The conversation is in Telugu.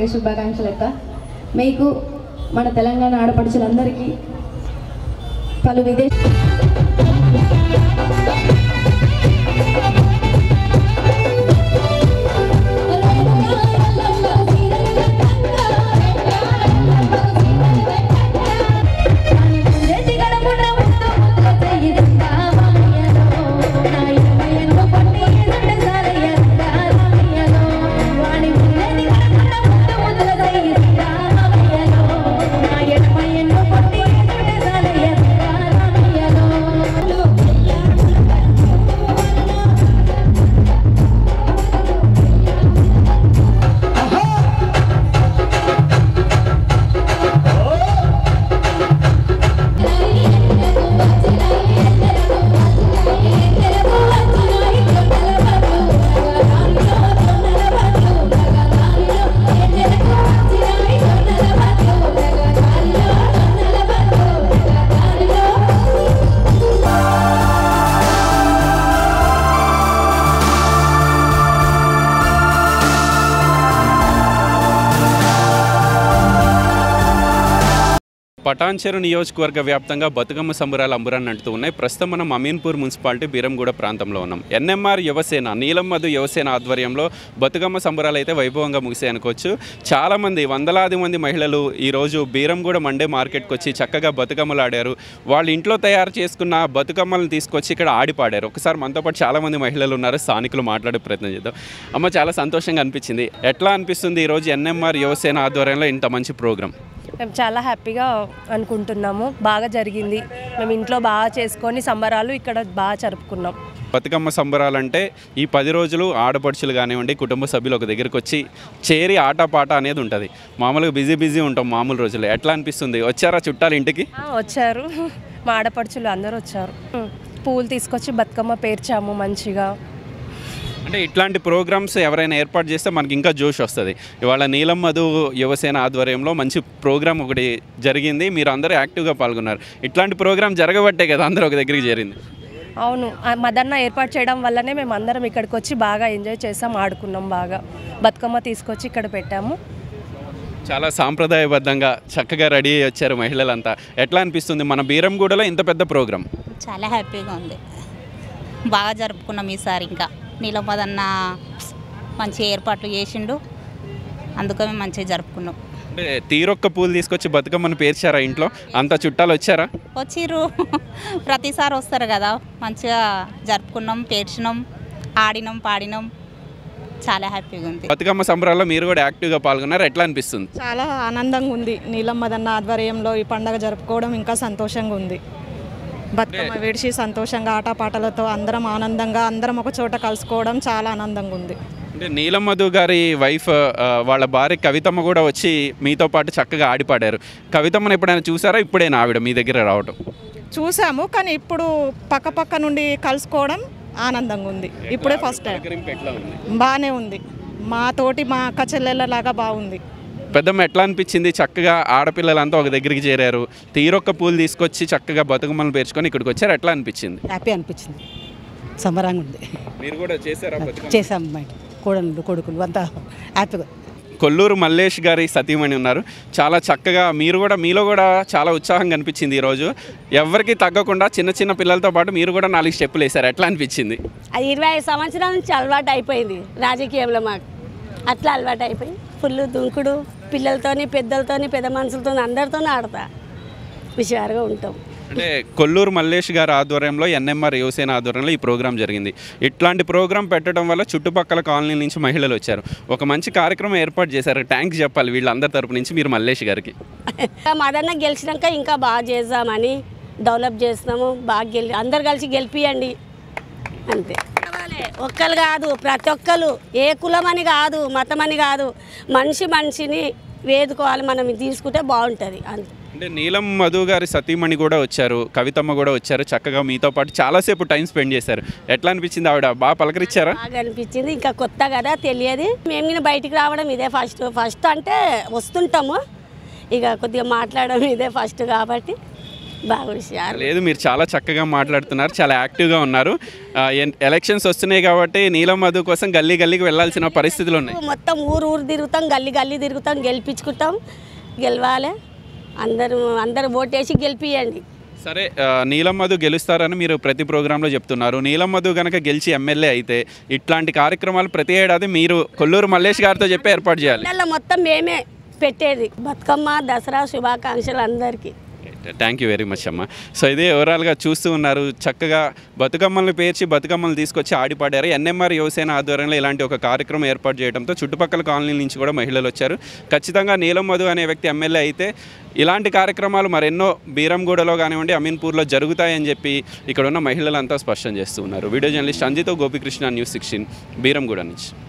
పండుగ శుభాకాంక్షలు అక్క మీకు మన తెలంగాణ ఆడపడుచులందరికీ పలు విదేశ పటాన్చెరు నియోజకవర్గ వ్యాప్తంగా బతుకమ్మ సంబరాలు అంబురాన్ని అంటుతూ ఉన్నాయి ప్రస్తుతం మనం అమీన్పూర్ మున్సిపాలిటీ బీరంగూడ ప్రాంతంలో ఉన్నాం ఎన్ఎంఆర్ యువసేన నీలం మధు యువసేన ఆధ్వర్యంలో బతుకమ్మ సంబరాలు అయితే వైభవంగా ముగిసాయి అనుకోవచ్చు చాలామంది వందలాది మంది మహిళలు ఈరోజు బీరంగూడ మండే మార్కెట్కి వచ్చి చక్కగా బతుకమ్మలు ఆడారు వాళ్ళ ఇంట్లో తయారు చేసుకున్న బతుకమ్మలను తీసుకొచ్చి ఇక్కడ ఆడి పాడారు ఒకసారి మనతో పాటు చాలామంది మహిళలు ఉన్నారు స్థానికులు మాట్లాడే ప్రయత్నం చేద్దాం అమ్మ చాలా సంతోషంగా అనిపించింది ఎట్లా అనిపిస్తుంది ఈరోజు ఎన్ఎంఆర్ యువసేన ఆధ్వర్యంలో ఇంత మంచి ప్రోగ్రాం మేము చాలా హ్యాపీగా అనుకుంటున్నాము బాగా జరిగింది మేము ఇంట్లో బాగా చేసుకొని సంబరాలు ఇక్కడ బాగా జరుపుకున్నాం బతుకమ్మ సంబరాలంటే ఈ పది రోజులు ఆడపడుచులు కానివ్వండి కుటుంబ సభ్యులు ఒక దగ్గరికి వచ్చి చేరి ఆటపాట అనేది ఉంటుంది మామూలుగా బిజీ బిజీ ఉంటాం మామూలు రోజులు ఎట్లా అనిపిస్తుంది వచ్చారా చుట్టాలు ఇంటికి ఆ, వచ్చారు మా ఆడపడుచులు అందరూ వచ్చారు పూలు తీసుకొచ్చి బతుకమ్మ పేర్చాము మంచిగా అంటే ఇట్లాంటి ప్రోగ్రామ్స్ ఎవరైనా ఏర్పాటు చేస్తే మనకి ఇంకా జోష్ వస్తుంది ఇవాళ నీలం మధు యువసేన ఆధ్వర్యంలో మంచి ప్రోగ్రామ్ ఒకటి జరిగింది మీరు అందరూ యాక్టివ్గా పాల్గొన్నారు ఇట్లాంటి ప్రోగ్రామ్ జరగబట్టే కదా అందరూ ఒక దగ్గరికి చేరింది అవును ఆ మదన్న ఏర్పాటు చేయడం వల్లనే మేము అందరం ఇక్కడికి వచ్చి బాగా ఎంజాయ్ చేసాం ఆడుకున్నాం బాగా బతుకమ్మ తీసుకొచ్చి ఇక్కడ పెట్టాము చాలా సాంప్రదాయబద్ధంగా చక్కగా రెడీ అయ్యి వచ్చారు మహిళలంతా ఎట్లా అనిపిస్తుంది మన బీరంగూడలో ఇంత పెద్ద ప్రోగ్రామ్ చాలా హ్యాపీగా ఉంది బాగా జరుపుకున్నాం ఈసారి ఇంకా నీలమదన్న మంచి ఏర్పాట్లు చేసిండు అందుకని మంచిగా జరుపుకున్నాం అంటే తీరొక్క పూలు తీసుకొచ్చి బతుకమ్మను పేర్చారా ఇంట్లో అంత చుట్టాలు వచ్చారా వచ్చిర్రు ప్రతిసారి వస్తారు కదా మంచిగా జరుపుకున్నాం పేర్చినాం ఆడినాం పాడినాం చాలా హ్యాపీగా ఉంది బతుకమ్మ సంబరాల్లో మీరు కూడా యాక్టివ్గా పాల్గొన్నారు ఎట్లా అనిపిస్తుంది చాలా ఆనందంగా ఉంది నీలం మదన్న ఆధ్వర్యంలో ఈ పండగ జరుపుకోవడం ఇంకా సంతోషంగా ఉంది బతుకమ్మ విడిచి సంతోషంగా ఆటపాటలతో అందరం ఆనందంగా అందరం ఒక చోట కలుసుకోవడం చాలా ఆనందంగా ఉంది అంటే నీలం మధు గారి వైఫ్ ఆ, వాళ్ళ భార్య కవితమ్మ కూడా వచ్చి మీతో పాటు చక్కగా ఆడిపాడారు కవితమ్మను ఎప్పుడైనా చూసారా ఇప్పుడేనా ఆవిడ మీ దగ్గర రావటం చూసాము కానీ ఇప్పుడు పక్క పక్క నుండి కలుసుకోవడం ఆనందంగా ఉంది ఇప్పుడే ఫస్ట్ టైం ఎట్లా ఉంది బాగానే ఉంది మా తోటి మా అక్క చెల్లెళ్ళలాగా బాగుంది పెద్దమ్మ ఎట్లా అనిపించింది చక్కగా ఆడపిల్లలంతా ఒక దగ్గరికి చేరారు తీరొక్క పూలు తీసుకొచ్చి చక్కగా బతుకమ్మలు పేర్చుకొని ఇక్కడికి వచ్చారు ఎట్లా అనిపించింది హ్యాపీ అనిపించింది సంబరంగా ఉంది మీరు కూడా చేశారా బతుకమ్మ చేసాం మా ఇంటి కోడళ్ళు కొడుకులు అంతా హ్యాపీగా కొల్లూరు మల్లేష్ గారి సతీమణి ఉన్నారు చాలా చక్కగా మీరు కూడా మీలో కూడా చాలా ఉత్సాహం కనిపించింది ఈరోజు ఎవరికి తగ్గకుండా చిన్న చిన్న పిల్లలతో పాటు మీరు కూడా నాలుగు స్టెప్పులు వేశారు ఎట్లా అనిపించింది అది ఇరవై ఐదు సంవత్సరాల నుంచి అలవాటు అయిపోయింది రాజకీయంలో మాకు అట్లా అలవాటు అయిపోయి ఫుల్ దుంకుడు పిల్లలతోని పెద్దలతోని పెద్ద మనుషులతో అందరితోనే ఆడతా హుషారుగా ఉంటాం అంటే కొల్లూరు మల్లేష్ గారి ఆధ్వర్యంలో ఎన్ఎంఆర్ యువసేన ఆధ్వర్యంలో ఈ ప్రోగ్రాం జరిగింది ఇట్లాంటి ప్రోగ్రాం పెట్టడం వల్ల చుట్టుపక్కల కాలనీ నుంచి మహిళలు వచ్చారు ఒక మంచి కార్యక్రమం ఏర్పాటు చేశారు థ్యాంక్స్ చెప్పాలి వీళ్ళందరి తరపు నుంచి మీరు మల్లేష్ గారికి ఇంకా మదన్న గెలిచినాక ఇంకా బాగా చేద్దామని డెవలప్ చేస్తున్నాము బాగా గెలి అందరు కలిసి గెలిపియండి అంతే ఒక్కరు కాదు ప్రతి ఒక్కరు ఏ కులం అని కాదు మతం అని కాదు మనిషి మనిషిని వేదుకోవాలి మనం తీసుకుంటే బాగుంటుంది అంతే అంటే నీలం మధు గారి సతీమణి కూడా వచ్చారు కవితమ్మ కూడా వచ్చారు చక్కగా మీతో పాటు చాలాసేపు టైం స్పెండ్ చేశారు ఎట్లా అనిపించింది ఆవిడ బాగా పలకరించారా బాగా అనిపించింది ఇంకా కొత్త కదా తెలియదు మేము కూడా బయటికి రావడం ఇదే ఫస్ట్ ఫస్ట్ అంటే వస్తుంటాము ఇక కొద్దిగా మాట్లాడడం ఇదే ఫస్ట్ కాబట్టి బాగా హుషారు లేదు మీరు చాలా చక్కగా మాట్లాడుతున్నారు చాలా యాక్టివ్గా ఉన్నారు ఆ, ఎన్- ఎలక్షన్స్ వస్తున్నాయి కాబట్టి నీలం మధు కోసం గల్లీ గల్లీకి వెళ్ళాల్సిన పరిస్థితులు ఉన్నాయి మొత్తం ఊరు ఊరు తిరుగుతాం గల్లీ గల్లీ తిరుగుతాం గెలిపించుకుంటాం గెలవాలి అందరూ అందరు ఓటేసి గెలిపియండి సరే ఆ, నీలం మధు గెలుస్తారని మీరు ప్రతి ప్రోగ్రాంలో చెప్తున్నారు నీలం మధు కనుక గెలిచి ఎమ్మెల్యే అయితే ఇట్లాంటి కార్యక్రమాలు ప్రతి ఏడాది మీరు కొల్లూరు మల్లేష్ గారితో చెప్పి ఏర్పాటు చేయాలి పిల్లల మొత్తం మేమే పెట్టేది బతుకమ్మ దసరా శుభాకాంక్షలు అందరికీ థ్యాంక్ యూ వెరీ మచ్ అమ్మ సో ఇదే ఓవరాల్గా చూస్తూ ఉన్నారు చక్కగా బతుకమ్మల్ని పేర్చి బతుకమ్మలు తీసుకొచ్చి ఆడిపాడారు ఎన్ఎంఆర్ యువసేన ఆధ్వర్యంలో ఇలాంటి ఒక కార్యక్రమం ఏర్పాటు చేయడంతో చుట్టుపక్కల కాలనీ నుంచి కూడా మహిళలు వచ్చారు ఖచ్చితంగా నీలం మధు అనే వ్యక్తి ఎమ్మెల్యే అయితే ఇలాంటి కార్యక్రమాలు మరెన్నో బీరంగూడలో కానివ్వండి అమీన్పూర్లో జరుగుతాయని చెప్పి ఇక్కడ ఉన్న మహిళలంతా స్పష్టం చేస్తూ ఉన్నారు వీడియో జర్నలిస్ట్ అంజితో గోపికృష్ణ న్యూస్ సిక్స్టీన్ బీరంగూడ నుంచి